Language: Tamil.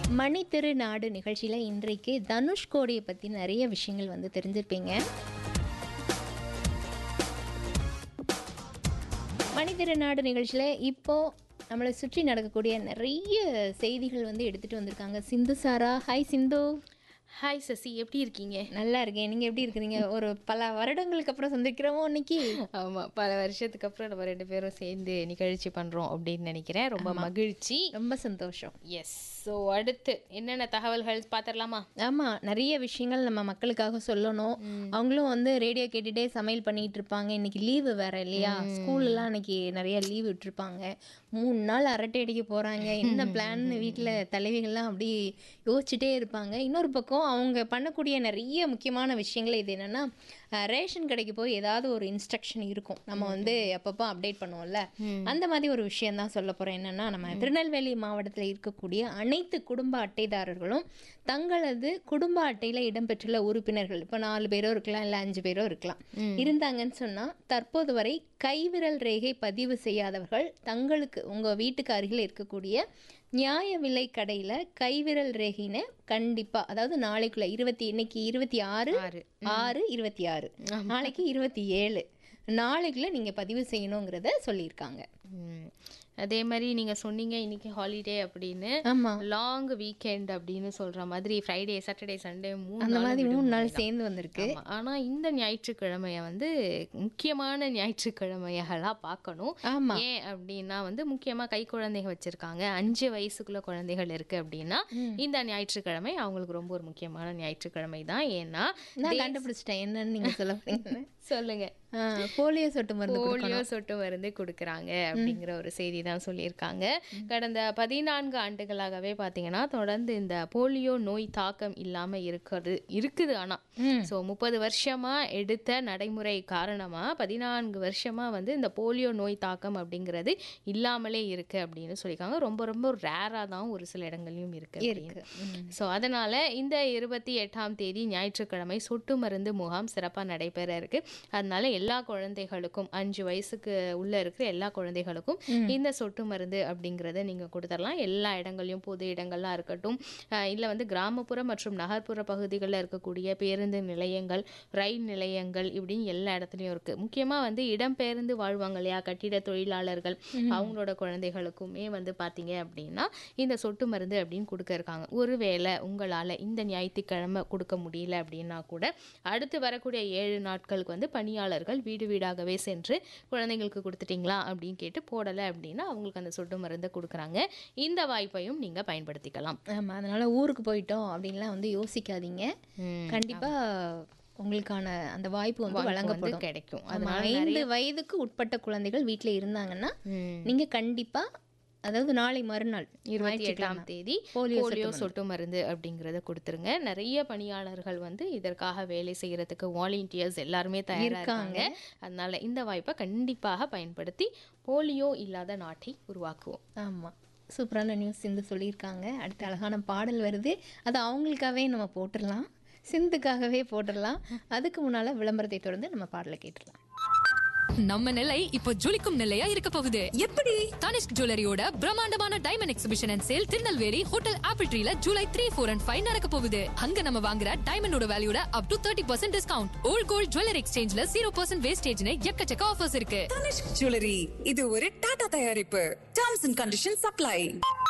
மணி திருநாடு நிகழ்ச்சியில் இன்றைக்கு தனுஷ்கோடியை பற்றி நிறைய விஷயங்கள் வந்து தெரிஞ்சிருப்பீங்க மணி திருநாடு நிகழ்ச்சியில் இப்போது நம்மளை சுற்றி நடக்கக்கூடிய நிறைய செய்திகள் வந்து எடுத்துகிட்டு வந்திருக்காங்க சிந்து சாரா ஹாய் சிந்து ஹாய் சசி எப்படி இருக்கீங்க நல்லா இருக்கேன் நீங்கள் எப்படி இருக்கிறீங்க ஒரு பல வருடங்களுக்கு அப்புறம் சந்திக்கிறோமோ இன்னைக்கு ஆமாம் பல வருஷத்துக்கு அப்புறம் நம்ம ரெண்டு பேரும் சேர்ந்து நிகழ்ச்சி பண்ணுறோம் அப்படின்னு நினைக்கிறேன் ரொம்ப மகிழ்ச்சி ரொம்ப சந்தோஷம் எஸ் ஸோ அடுத்து என்னென்ன தகவல்கள் பார்த்துடலாமா ஆமாம் நிறைய விஷயங்கள் நம்ம மக்களுக்காக சொல்லணும் அவங்களும் வந்து ரேடியோ கேட்டுட்டே சமையல் பண்ணிட்டு இருப்பாங்க இன்னைக்கு லீவு வேற இல்லையா ஸ்கூல்லலாம் இன்னைக்கு நிறைய லீவு விட்டுருப்பாங்க மூணு நாள் அரட்டை அடிக்க போகிறாங்க என்ன பிளான்னு வீட்டில் தலைவிகள்லாம் அப்படி யோசிச்சுட்டே இருப்பாங்க இன்னொரு பக்கம் அவங்க பண்ணக்கூடிய நிறைய முக்கியமான விஷயங்கள் இது என்னென்னா ரேஷன் கடைக்கு போய் ஏதாவது ஒரு இன்ஸ்ட்ரக்ஷன் இருக்கும் நம்ம வந்து அப்பப்போ அப்டேட் பண்ணுவோம்ல அந்த மாதிரி ஒரு விஷயம் தான் சொல்ல போகிறேன் என்னென்னா நம்ம திருநெல்வேலி மாவட்டத்தில் இருக்கக்கூடிய அனைத்து குடும்ப அட்டைதாரர்களும் தங்களது குடும்ப அட்டையில் இடம்பெற்றுள்ள உறுப்பினர்கள் இப்போ நாலு பேரோ இருக்கலாம் இல்லை அஞ்சு பேரோ இருக்கலாம் இருந்தாங்கன்னு சொன்னால் தற்போது வரை கைவிரல் ரேகை பதிவு செய்யாதவர்கள் தங்களுக்கு உங்கள் வீட்டுக்கு அருகில் இருக்கக்கூடிய நியாய விலை கடையில் கைவிரல் ரேகைன்னு கண்டிப்பாக அதாவது நாளைக்குள்ள இருபத்தி இன்னைக்கு இருபத்தி ஆறு ஆறு. ஆறு இருபத்தி ஆறு நாளைக்கு இருபத்தி ஏழு நாளைக்குள்ள நீங்கள் பதிவு செய்யணுங்கிறத சொல்லியிருக்காங்க ம். அதே மாதிரி நீங்கள் சொன்னீங்க இன்னைக்கு ஹாலிடே அப்படின்னு ஆமாம் லாங் வீக்கெண்ட் அப்படின்னு சொல்கிற மாதிரி ஃப்ரைடே சாட்டர்டே சண்டே மூணு அந்த நாள் மாதிரி மூணு விடுமுறை நாள் தான். சேர்ந்து வந்திருக்கு ஆமா. ஆனா இந்த ஞாயிற்றுக்கிழமைய வந்து முக்கியமான ஞாயிற்றுக்கிழமைகளா பார்க்கணும் ஆமா ஏன் அப்படின்னா வந்து முக்கியமா கை குழந்தைங்க வச்சிருக்காங்க அஞ்சு வயசுக்குள்ள குழந்தைகள் இருக்கு அப்படின்னா இந்த ஞாயிற்றுக்கிழமை அவங்களுக்கு ரொம்ப ஒரு முக்கியமான ஞாயிற்றுக்கிழமை தான் ஏன்னா நான் கண்டுபிடிச்சிட்டேன் என்னன்னு நீங்க சொல்ல போறீங்கன்னு சொல்லுங்க ஆ, போலியோ சொட்டு மருந்து போலியோ சொட்டு மருந்து கொடுக்குறாங்க அப்படிங்கிற ஒரு செய்தி தான் சொல்லியிருக்காங்க கடந்த பதினான்கு ஆண்டுகளாகவே பார்த்தீங்கன்னா தொடர்ந்து இந்த போலியோ நோய் தாக்கம் இல்லாம இருக்கிறது இருக்குது ஆனா ம். ஸோ முப்பது வருஷமா எடுத்த நடைமுறை காரணமா பதினான்கு வருஷமா வந்து இந்த போலியோ நோய் தாக்கம் அப்படிங்கிறது இல்லாமலே இருக்கு அப்படின்னு சொல்லியிருக்காங்க ரொம்ப ரொம்ப ரேரா தான் ஒரு சில இடங்கள்லயும் இருக்கு இருக்கு ம். ஸோ அதனால இந்த இருபத்தி எட்டாம் தேதி ஞாயிற்றுக்கிழமை சொட்டு மருந்து முகாம் சிறப்பாக நடைபெற இருக்கு அதனால எல்லா குழந்தைகளுக்கும் அஞ்சு வயசுக்கு உள்ள இருக்கிற எல்லா குழந்தைகளுக்கும் இந்த சொட்டு மருந்து அப்படிங்கிறத நீங்க கொடுத்துடலாம் எல்லா இடங்கள்லையும் பொது இடங்கள்லாம் இருக்கட்டும் அஹ் இல்ல வந்து கிராமப்புற மற்றும் நகர்ப்புற பகுதிகளில் இருக்கக்கூடிய பேருந்து நிலையங்கள் ரயில் நிலையங்கள் இப்படின்னு எல்லா இடத்துலையும் இருக்கு முக்கியமா வந்து இடம்பெயர்ந்து வாழ்வாங்க இல்லையா கட்டிட தொழிலாளர்கள் அவங்களோட குழந்தைகளுக்குமே வந்து பாத்தீங்க அப்படின்னா இந்த சொட்டு மருந்து அப்படின்னு கொடுக்க இருக்காங்க ஒருவேளை உங்களால இந்த ஞாயிற்றுக்கிழமை கொடுக்க முடியல அப்படின்னா கூட அடுத்து வரக்கூடிய ஏழு நாட்களுக்கு வந்து பணியாளர்கள் வீடு வீடாகவே சென்று குழந்தைங்களுக்கு கொடுத்துட்டீங்களா அப்படின்னு கேட்டு போடலை அப்படின்னா அவங்களுக்கு அந்த சொட்டு மருந்தை கொடுக்குறாங்க இந்த வாய்ப்பையும் நீங்க பயன்படுத்திக்கலாம் ஆமா அதனால ஊருக்கு போயிட்டோம் அப்படின்லாம் வந்து யோசிக்காதீங்க ம். கண்டிப்பா உங்களுக்கான அந்த வாய்ப்பு வந்து வாய்ப்பு வந்து வழங்கப்படும் கிடைக்கும் ஆமா, அதனால ஐந்து வயதுக்கு உட்பட்ட குழந்தைகள் வீட்ல இருந்தாங்கன்னா ம். நீங்க கண்டிப்பா அதாவது நாளை மறுநாள் இருபத்தி எட்டாம் ஞாயிற்றுக்கிழமை. தேதி போலியோ போலியோ சொட்டு மருந்து அப்படிங்கறத கொடுத்துருங்க நிறைய பணியாளர்கள் வந்து இதற்காக வேலை செய்யறதுக்கு வாலண்டியர்ஸ் எல்லாருமே தயாரா இருக்காங்க அதனால இந்த வாய்ப்பை கண்டிப்பாக பயன்படுத்தி போலியோ இல்லாத நாட்டை உருவாக்குவோம் ஆமா சூப்பரான நியூஸ் சிந்து சொல்லியிருக்காங்க அடுத்த அழகான பாடல் வருது அது அவங்களுக்காகவே நம்ம போட்டுடலாம் சிந்துக்காகவே போட்டுடலாம் அதுக்கு முன்னால விளம்பரத்தை தொடர்ந்து நம்ம பாடலை கேட்டுடலாம் நம்ம நிலை இப்போ ஜொலிக்கும் நிலையா இருக்க போகுது எப்படி தனிஷ்க் ஜுவல்லரியோட பிரம்மாண்டமான diamond exhibition and sale Tirunelveli hotel apple ட்ரீல July three four and five நடக்க போகுது அங்க நம்ம வாங்குற டைமண்டோட வேல்யூட up to thirty percent discount old gold jewellery எக்ஸ்சேஞ்ச்ல ஜீரோ பர்சன்ட் வேஸ்டேஜ்னு எக்கச்சக்க ஆஃபர்ஸ் இருக்கு தனிஷ்க் ஜுவல்லரி இது ஒரு டாடா தயாரிப்பு டேர்ம்ஸ் அண்ட் கண்டிஷன் சப்ளை